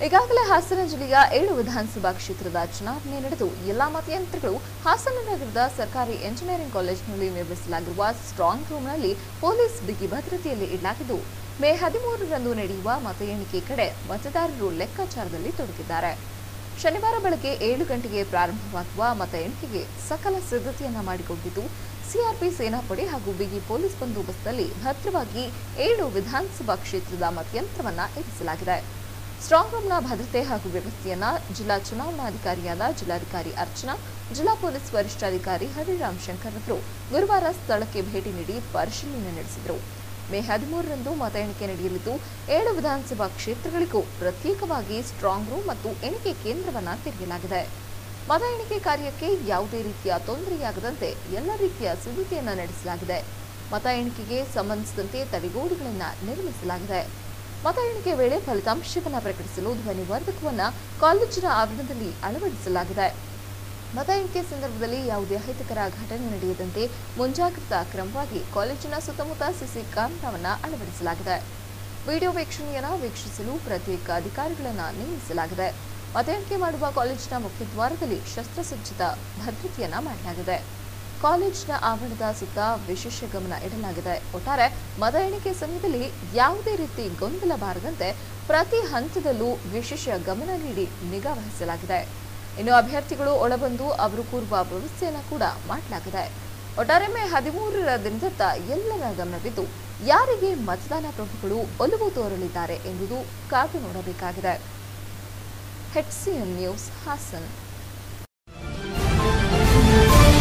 ಈಗಾಗಲೇ ಹಾಸನ ಜಿಲ್ಲೆಯ ಏಳು ವಿಧಾನಸಭಾ ಕ್ಷೇತ್ರದ ಚುನಾವಣೆ ನಡೆದು ಎಲ್ಲಾ ಮತಯಂತ್ರಗಳು ಹಾಸನ ನಗರದ ಸರ್ಕಾರಿ ಎಂಜಿನಿಯರಿಂಗ್ ಕಾಲೇಜಿನಲ್ಲಿ ನಿರ್ಮಿಸಲಾಗಿರುವ ಸ್ಟ್ರಾಂಗ್ ರೂಮ್ನಲ್ಲಿ ಪೊಲೀಸ್ ಬಿಗಿ ಭದ್ರತೆಯಲ್ಲಿ ಇಡಲಾಗಿದ್ದು ಮೇ ಹದಿಮೂರರಂದು ನಡೆಯುವ ಮತ ಎಣಿಕೆ ಕಡೆ ಮತದಾರರು ಲೆಕ್ಕಾಚಾರದಲ್ಲಿ ತೊಡಗಿದ್ದಾರೆ ಶನಿವಾರ ಬೆಳಗ್ಗೆ ಏಳು ಗಂಟೆಗೆ ಪ್ರಾರಂಭವಾಗುವ ಮತ ಎಣಿಕೆಗೆ ಸಕಲ ಸಿದ್ಧತೆಯನ್ನ ಮಾಡಿಕೊಂಡಿದ್ದು ಸಿಆರ್ಪಿ ಸೇನಾಪಡೆ ಹಾಗೂ ಬಿಗಿ ಪೊಲೀಸ್ ಬಂದೋಬಸ್ತ್ನಲ್ಲಿ ಭದ್ರವಾಗಿ ಏಳು ವಿಧಾನಸಭಾ ಕ್ಷೇತ್ರದ ಮತಯಂತ್ರವನ್ನ ಇರಿಸಲಾಗಿದೆ ಸ್ಟ್ರಾಂಗ್ ರೂಮ್ನ ಭದ್ರತೆ ಹಾಗೂ ವ್ಯವಸ್ಥೆಯನ್ನ ಜಿಲ್ಲಾ ಚುನಾವಣಾಧಿಕಾರಿಯಾದ ಜಿಲ್ಲಾಧಿಕಾರಿ ಅರ್ಚನಾ ಜಿಲ್ಲಾ ಪೊಲೀಸ್ ವರಿಷ್ಠಾಧಿಕಾರಿ ಹರಿರಾಮ್ ಶಂಕರ್ ಅವರು ಗುರುವಾರ ಸ್ಥಳಕ್ಕೆ ಭೇಟಿ ನೀಡಿ ಪರಿಶೀಲನೆ ನಡೆಸಿದರು ಮೇ ಹದಿಮೂರರಂದು ಮತ ಎಣಿಕೆ ನಡೆಯಲಿದ್ದು ಏಳು ವಿಧಾನಸಭಾ ಕ್ಷೇತ್ರಗಳಿಗೂ ಪ್ರತ್ಯೇಕವಾಗಿ ಸ್ಟ್ರಾಂಗ್ ರೂಮ್ ಮತ್ತು ಎಣಿಕೆ ಕೇಂದ್ರವನ್ನ ತೆರೆಯಲಾಗಿದೆ ಮತ ಎಣಿಕೆ ಕಾರ್ಯಕ್ಕೆ ಯಾವುದೇ ರೀತಿಯ ತೊಂದರೆಯಾಗದಂತೆ ಎಲ್ಲ ರೀತಿಯ ಸಿದ್ಧತೆಯನ್ನ ನಡೆಸಲಾಗಿದೆ ಮತ ಎಣಿಕೆಗೆ ಸಂಬಂಧಿಸಿದಂತೆ ತಡೆಗೋಡೆಗಳನ್ನು ನಿರ್ಮಿಸಲಾಗಿದೆ ಮತ ಎಣಿಕೆ ವೇಳೆ ಫಲಿತಾಂಶವನ್ನು ಪ್ರಕಟಿಸಲು ಧ್ವನಿವರ್ಧಕವನ್ನ ಕಾಲೇಜಿನ ಆವರಣದಲ್ಲಿ ಅಳವಡಿಸಲಾಗಿದೆ ಮತ ಎಣಿಕೆ ಸಂದರ್ಭದಲ್ಲಿ ಯಾವುದೇ ಅಹಿತಕರ ಘಟನೆ ನಡೆಯದಂತೆ ಮುಂಜಾಗ್ರತಾ ಕ್ರಮವಾಗಿ ಕಾಲೇಜಿನ ಸುತ್ತಮುತ್ತ ಸಿಸಿ ಕ್ಯಾಮೆರಾವನ್ನ ಅಳವಡಿಸಲಾಗಿದೆ ವಿಡಿಯೋ ವೀಕ್ಷಣೆಯನ್ನ ವೀಕ್ಷಿಸಲು ಪ್ರತ್ಯೇಕ ಅಧಿಕಾರಿಗಳನ್ನ ನೇಮಿಸಲಾಗಿದೆ ಮತ ಎಣಿಕೆ ಮಾಡುವ ಕಾಲೇಜಿನ ಮುಖ್ಯದ್ವಾರದಲ್ಲಿ ಶಸ್ತ್ರಸಜ್ಜಿತ ಭದ್ರತೆಯನ್ನ ಮಾಡಲಾಗಿದೆ ಕಾಲೇಜಿನ ಆವರಣದ ಸುತ್ತ ವಿಶೇಷ ಗಮನ ಇಡಲಾಗಿದೆ ಒಟ್ಟಾರೆ ಮತ ಎಣಿಕೆ ಸಮಯದಲ್ಲಿ ಯಾವುದೇ ರೀತಿ ಗೊಂದಲ ಬಾರದಂತೆ ಪ್ರತಿ ಹಂತದಲ್ಲೂ ವಿಶೇಷ ಗಮನ ನೀಡಿ ನಿಗಾ ವಹಿಸಲಾಗಿದೆ ಇನ್ನು ಅಭ್ಯರ್ಥಿಗಳು ಒಳಬಂದು ಅವರು ಕೂರುವ ವ್ಯವಸ್ಥೆಯನ್ನ ಕೂಡ ಮಾಡಲಾಗಿದೆ ಒಟ್ಟಾರೆ ಮೇ ಹದಿಮೂರರ ದಿನದತ್ತ ಎಲ್ಲರ ಗಮನವಿದ್ದು ಯಾರಿಗೆ ಮತದಾನ ಪ್ರಭುಗಳು ಒಲವು ತೋರಲಿದ್ದಾರೆ ಎಂಬುದು ಕಾದು ನೋಡಬೇಕಾಗಿದೆ ಹೆಚ್ಸಿಎನ್ ನ್ಯೂಸ್ ಹಾಸನ್